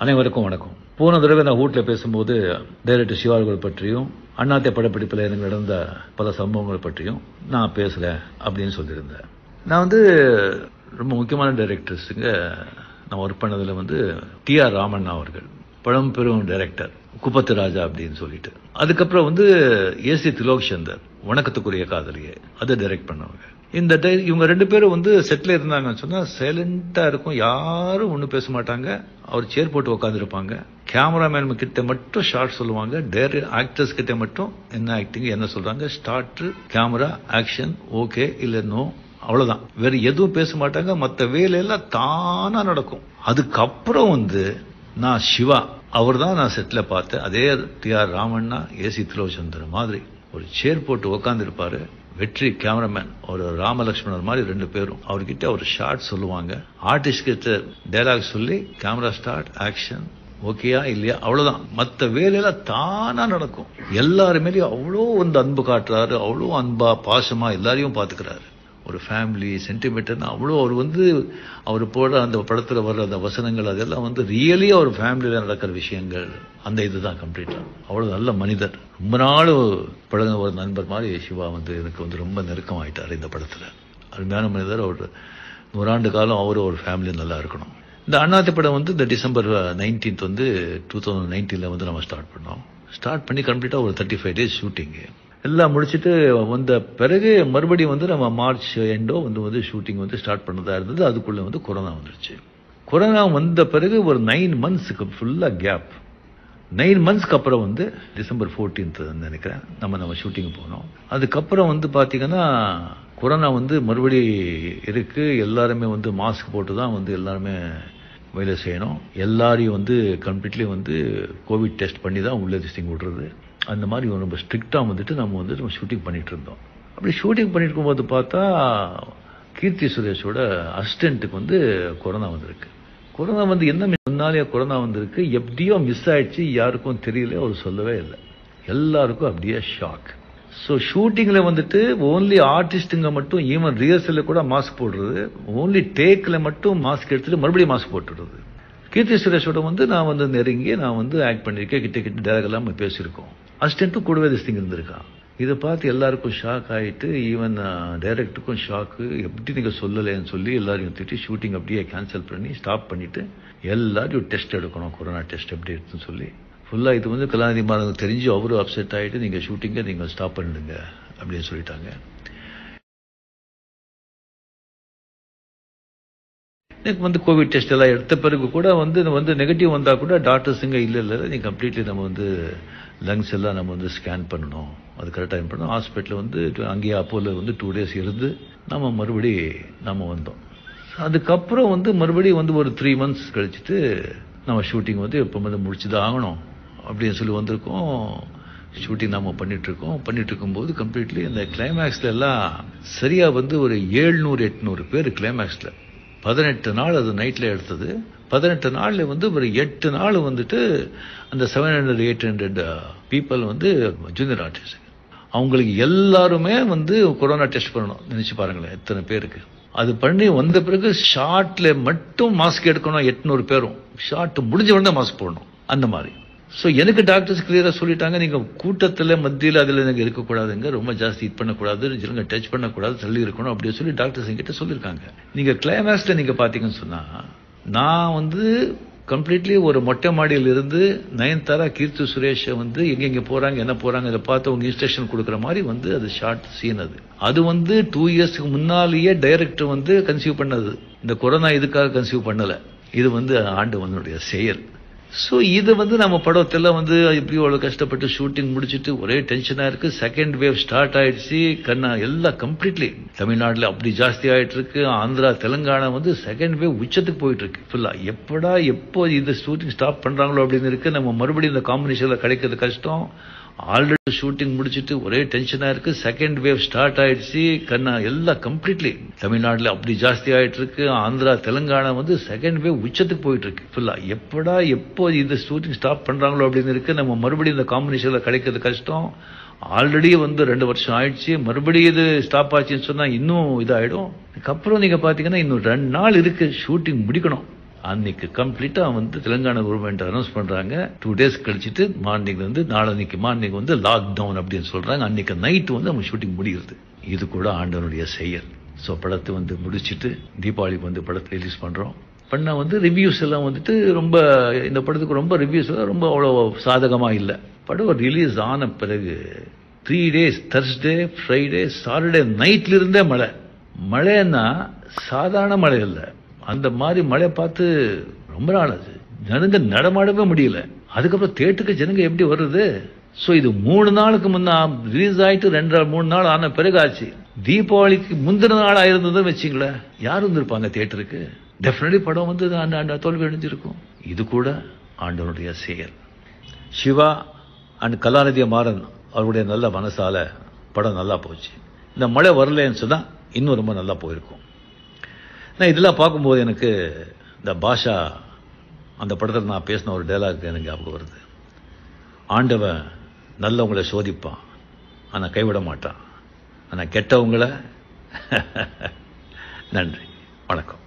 அனைவருக்கும் வணக்கம் போன தடவை நான் வீட்டில் பேசும்போது டைரக்டர் சிவார்கள் பற்றியும் அண்ணாத்தை படப்பிடிப்பில் எனக்கு நடந்த பல சம்பவங்கள் பற்றியும் நான் பேசுகிறேன் அப்படின்னு சொல்லியிருந்தேன் நான் வந்து ரொம்ப முக்கியமான டைரக்டர்ஸுங்க நான் ஒர்க் பண்ணதில் வந்து டி ஆர் ராமண்ணா அவர்கள் பழம்பெரும் டைரக்டர் குப்பத்து ராஜா அப்படின்னு சொல்லிட்டு அதுக்கப்புறம் வந்து ஏசி திலோக் சந்தர் வணக்கத்துக்குரிய காதலியே அதை டைரக்ட் பண்ணவங்க இந்த டை இவங்க ரெண்டு பேரும் வந்து செட்டில் இருந்தாங்கன்னு சொன்னா சைலண்டா இருக்கும் யாரும் ஒன்றும் பேச மாட்டாங்க அவர் சேர் போட்டு உட்காந்துருப்பாங்க கேமராமேன் கிட்ட மட்டும் ஷார்ட் சொல்லுவாங்க டேர் ஆக்டர்ஸ் கிட்ட மட்டும் என்ன ஆக்டிங் என்ன சொல்றாங்க ஸ்டார்ட் கேமரா ஆக்ஷன் ஓகே இல்ல நோ அவ்வளவுதான் வேற எதுவும் பேச மாட்டாங்க மற்ற வேலையெல்லாம் தானா நடக்கும் அதுக்கப்புறம் வந்து நான் சிவா அவர் தான் நான் செட்டில் பார்த்தேன் அதே டி ஆர் ராமண்ணா ஏசி திலோச்சந்தர் மாதிரி ஒரு சேர் போட்டு உக்காந்துருப்பாரு வெற்றி கேமராமேன் ஒரு ராமலட்சுமணர் மாதிரி ரெண்டு பேரும் அவர்கிட்ட ஒரு ஷார்ட் சொல்லுவாங்க ஆர்டிஸ்ட் கிட்ட டைலாக் சொல்லி கேமரா ஸ்டார்ட் ஆக்ஷன் ஓகேயா இல்லையா அவ்வளவுதான் மற்ற வேலையெல்லாம் தானா நடக்கும் எல்லாருமேலயும் அவ்வளோ வந்து அன்பு காட்டுறாரு அவ்வளோ அன்பா பாசமா எல்லாரையும் பாத்துக்கிறாரு ஒரு ஃபேமிலி சென்டிமெண்ட்னா அவ்வளோ அவர் வந்து அவர் போட அந்த படத்தில் வர்ற அந்த வசனங்கள் அதெல்லாம் வந்து ரியலி அவர் ஃபேமிலியில் நடக்கிற விஷயங்கள் அந்த இதுதான் கம்ப்ளீட்டாக அவ்வளோ நல்ல மனிதர் ரொம்ப நாள் பழக ஒரு நண்பர் மாதிரி சிவா வந்து எனக்கு வந்து ரொம்ப நெருக்கமாயிட்டார் இந்த படத்தில் அருமையான மனிதர் அவர் நூறாண்டு காலம் அவரும் ஒரு ஃபேமிலி நல்லா இருக்கணும் இந்த அண்ணாத்தி படம் வந்து இந்த டிசம்பர் நைன்டீன்த் வந்து டூ தௌசண்ட் நைன்டீனில் வந்து நம்ம ஸ்டார்ட் பண்ணோம் ஸ்டார்ட் பண்ணி கம்ப்ளீட்டாக ஒரு தேர்ட்டி ஃபைவ் டேஸ் ஷூட்டிங்கு எல்லாம் முடிச்சுட்டு வந்த பிறகு மறுபடியும் வந்து நம்ம மார்ச் எண்டோ வந்து வந்து ஷூட்டிங் வந்து ஸ்டார்ட் பண்ணதா இருந்தது அதுக்குள்ள வந்து கொரோனா வந்துருச்சு கொரோனா வந்த பிறகு ஒரு நைன் மந்த்ஸுக்கு ஃபுல்லாக கேப் நைன் மந்த்ஸ்க்கு அப்புறம் வந்து டிசம்பர் ஃபோர்டீன்த் நினைக்கிறேன் நம்ம நம்ம ஷூட்டிங் போனோம் அதுக்கப்புறம் வந்து பார்த்தீங்கன்னா கொரோனா வந்து மறுபடி இருக்கு எல்லாருமே வந்து மாஸ்க் போட்டு தான் வந்து எல்லாருமே வேலை செய்யணும் எல்லாரையும் வந்து கம்ப்ளீட்லி வந்து கோவிட் டெஸ்ட் பண்ணி தான் உள்ள திஸ்டிங் விடுறது அந்த மாதிரி ரொம்ப ஸ்ட்ரிக்டாக வந்துட்டு நம்ம வந்து நம்ம ஷூட்டிங் பண்ணிட்டு இருந்தோம் அப்படி ஷூட்டிங் பண்ணிட்டு இருக்கும்போது பார்த்தா கீர்த்தி சுரேஷோட அசிஸ்டண்ட்டுக்கு வந்து கொரோனா வந்திருக்கு கொரோனா வந்து என்ன முன்னாலே கொரோனா வந்திருக்கு எப்படியோ மிஸ் ஆயிடுச்சு யாருக்கும் தெரியல அவர் சொல்லவே இல்லை எல்லாருக்கும் அப்படியே ஷாக் ஸோ ஷூட்டிங்கில் வந்துட்டு ஓன்லி ஆர்டிஸ்ட்டுங்க மட்டும் ஈவன் ரிஹர்சலில் கூட மாஸ்க் போடுறது ஓன்லி டேக்கில் மட்டும் மாஸ்க் எடுத்துட்டு மறுபடியும் மாஸ்க் போட்டுடுறது கீர்த்தி சுரேஷோட வந்து நான் வந்து நெருங்கி நான் வந்து ஆக்ட் பண்ணியிருக்கேன் கிட்ட கிட்ட டேரக்ட் எல்லாம் பேசியிருக்கோம் அசிஸ்டண்ட்டும் கூடவே திஸ்டிங் இருந்திருக்கான் இதை பார்த்து எல்லாருக்கும் ஷாக் ஆகிட்டு ஈவன் டைரக்டருக்கும் ஷாக்கு எப்படி நீங்கள் சொல்லலைன்னு சொல்லி எல்லாரையும் திட்டி ஷூட்டிங் அப்படியே கேன்சல் பண்ணி ஸ்டாப் பண்ணிட்டு எல்லாரையும் டெஸ்ட் எடுக்கணும் கொரோனா டெஸ்ட் எப்படி இருக்குன்னு சொல்லி ஃபுல்லாக இது வந்து கலாநிதி மாணவர்கள் தெரிஞ்சு அவரும் அப்செட் ஆகிட்டு நீங்கள் ஷூட்டிங்கை நீங்கள் ஸ்டாப் பண்ணிடுங்க அப்படின்னு சொல்லிட்டாங்க எனக்கு வந்து கோவிட் டெஸ்ட் எல்லாம் எடுத்த பிறகு கூட வந்து வந்து நெகட்டிவ் வந்தால் கூட டாக்டர்ஸுங்க இல்லை இல்லை நீ கம்ப்ளீட்லி நம்ம வந்து லங்ஸ் எல்லாம் நம்ம வந்து ஸ்கேன் பண்ணணும் அது கரெக்டாக டைம் பண்ணணும் ஹாஸ்பிட்டலில் வந்து அங்கேயே அப்போல வந்து டூ டேஸ் இருந்து நம்ம மறுபடி நம்ம வந்தோம் அதுக்கப்புறம் வந்து மறுபடியும் வந்து ஒரு த்ரீ மந்த்ஸ் கழிச்சுட்டு நம்ம ஷூட்டிங் வந்து இப்போ வந்து முடிச்சு தான் ஆகணும் அப்படின்னு சொல்லி வந்திருக்கோம் ஷூட்டிங் நாம பண்ணிட்டு இருக்கோம் பண்ணிட்டு இருக்கும்போது கம்ப்ளீட்லி இந்த கிளைமேக்ஸ்ல எல்லாம் சரியா வந்து ஒரு ஏழ்நூறு எட்நூறு பேர் கிளைமேக்ஸ்ல பதினெட்டு நாள் அது நைட்ல எடுத்தது பதினெட்டு நாள்ல வந்து ஒரு எட்டு நாள் வந்துட்டு அந்த seven hundred eight hundred people வந்து ஜூனியர் ஆர்டிஸ்ட் அவங்களுக்கு எல்லாருமே வந்து கொரோனா டெஸ்ட் பண்ணணும் நினைச்சு பாருங்களேன் எத்தனை பேருக்கு அது பண்ணி வந்த பிறகு ஷார்ட்ல மட்டும் மாஸ்க் எடுக்கணும் எட்நூறு பேரும் ஷார்ட் முடிஞ்ச உடனே மாஸ்க் போடணும் அந்த மாதிரி ஸோ எனக்கு டாக்டர்ஸ் கிளியரா சொல்லிட்டாங்க நீங்க கூட்டத்தில் மத்தியில் அதில் நீங்க இருக்கக்கூடாதுங்க ரொம்ப ஜாஸ்தி இது பண்ணக்கூடாது சொல்லுங்க டச் பண்ணக்கூடாது தள்ளி இருக்கணும் அப்படின்னு சொல்லி டாக்டர்ஸ் என்கிட்ட சொல்லியிருக்காங்க நீங்க கிளைமேக்ஸ்ல நீங்க பாத்தீங்கன்னு சொன்னா நான் வந்து கம்ப்ளீட்லி ஒரு மொட்டை மாடியில் இருந்து நயன்தாரா கீர்த்தி சுரேஷை வந்து எங்கெங்க போறாங்க என்ன போறாங்க இதை பார்த்து அவங்க இன்ஸ்ட்ரக்ஷன் கொடுக்குற மாதிரி வந்து அது ஷார்ட் சீன் அது அது வந்து டூ இயர்ஸ்க்கு முன்னாலேயே டைரக்டர் வந்து கன்சீவ் பண்ணது இந்த கொரோனா இதுக்காக கன்சீவ் பண்ணல இது வந்து ஆண்டவனுடைய செயல் ஸோ இது வந்து நம்ம படத்தில் வந்து எப்படி அவ்வளோ கஷ்டப்பட்டு ஷூட்டிங் முடிச்சுட்டு ஒரே டென்ஷனாக இருக்கு செகண்ட் வேவ் ஸ்டார்ட் ஆயிடுச்சு கண்ணா எல்லாம் கம்ப்ளீட்லி தமிழ்நாட்டில் அப்படி ஜாஸ்தி ஆயிட்டு இருக்கு ஆந்திரா தெலுங்கானா வந்து செகண்ட் வேவ் உச்சத்துக்கு போயிட்டு இருக்கு ஃபுல்லாக எப்படா எப்போ இந்த ஷூட்டிங் ஸ்டாப் பண்ணுறாங்களோ அப்படின்னு இருக்கு நம்ம மறுபடியும் இந்த காம்பினேஷனில் கிடைக்கிறது கஷ்டம் ஆல்ரெடி ஷூட்டிங் முடிச்சுட்டு ஒரே டென்ஷனா இருக்கு செகண்ட் வேவ் ஸ்டார்ட் ஆயிடுச்சு கண்ணா எல்லாம் கம்ப்ளீட்லி தமிழ்நாட்டில் அப்படி ஜாஸ்தி ஆயிட்டு இருக்கு ஆந்திரா தெலுங்கானா வந்து செகண்ட் வேவ் உச்சத்துக்கு போயிட்டு இருக்கு ஃபுல்லா எப்படா எப்போ இந்த ஷூட்டிங் ஸ்டாப் பண்றாங்களோ அப்படின்னு இருக்கு நம்ம மறுபடியும் இந்த காம்பினேஷன்ல கிடைக்கிறது கஷ்டம் ஆல்ரெடி வந்து ரெண்டு வருஷம் ஆயிடுச்சு மறுபடியும் இது ஸ்டாப் ஆச்சுன்னு சொன்னா இன்னும் இதாயிடும் அதுக்கப்புறம் நீங்க பாத்தீங்கன்னா இன்னும் ரெண்டு நாள் இருக்கு ஷூட்டிங் முடிக்கணும் அன்னைக்கு கம்ப்ளீட்டா வந்து தெலுங்கானா கவர்மெண்ட் அனௌன்ஸ் பண்றாங்க டூ டேஸ் கழிச்சிட்டு மார்னிங் வந்து நாளன்னைக்கு மார்னிங் வந்து லாக் டவுன் அப்படின்னு சொல்றாங்க அன்னைக்கு நைட் வந்து அவங்க ஷூட்டிங் முடியுது இது கூட ஆண்டவனுடைய செயல் ஸோ படத்தை வந்து முடிச்சிட்டு தீபாவளிக்கு வந்து படத்தை ரிலீஸ் பண்றோம் பண்ண வந்து ரிவ்யூஸ் எல்லாம் வந்துட்டு ரொம்ப இந்த படத்துக்கு ரொம்ப ரிவ்யூஸ் எல்லாம் ரொம்ப அவ்வளோ சாதகமா இல்லை படம் ரிலீஸ் ஆன பிறகு three days Thursday Friday Saturday நைட்ல இருந்தே மழை மழைன்னா சாதாரண மழை இல்லை அந்த மாதிரி மழை பார்த்து ரொம்ப நாள் ஆச்சு ஜனங்க நடமாடவே முடியல அதுக்கப்புறம் தேட்டுக்கு ஜனங்க எப்படி வருது ஸோ இது மூணு நாளுக்கு முன்னா ரிலீஸ் ஆயிட்டு ரெண்டு நாள் மூணு நாள் ஆன பிறகு ஆச்சு தீபாவளிக்கு முந்தின நாள் ஆயிருந்ததுன்னு வச்சுங்களேன் யார் வந்திருப்பாங்க தியேட்டருக்கு டெஃபினெட்லி படம் வந்து அந்த அந்த தோல்வி அடைஞ்சிருக்கும் இது கூட ஆண்டவனுடைய செயல் சிவா அண்ட் கலாநிதி மாறன் அவருடைய நல்ல மனசால படம் நல்லா போச்சு இந்த மழை வரலன்னு சொன்னா இன்னும் ரொம்ப நல்லா போயிருக்கும் நான் இதெல்லாம் பார்க்கும்போது எனக்கு இந்த பாஷா அந்த படத்தில் நான் பேசின ஒரு டைலாக் எனக்கு ஞாபகம் வருது ஆண்டவன் நல்லவங்களை சோதிப்பான் ஆனால் கைவிட மாட்டான் ஆனால் கெட்டவங்கள நன்றி வணக்கம்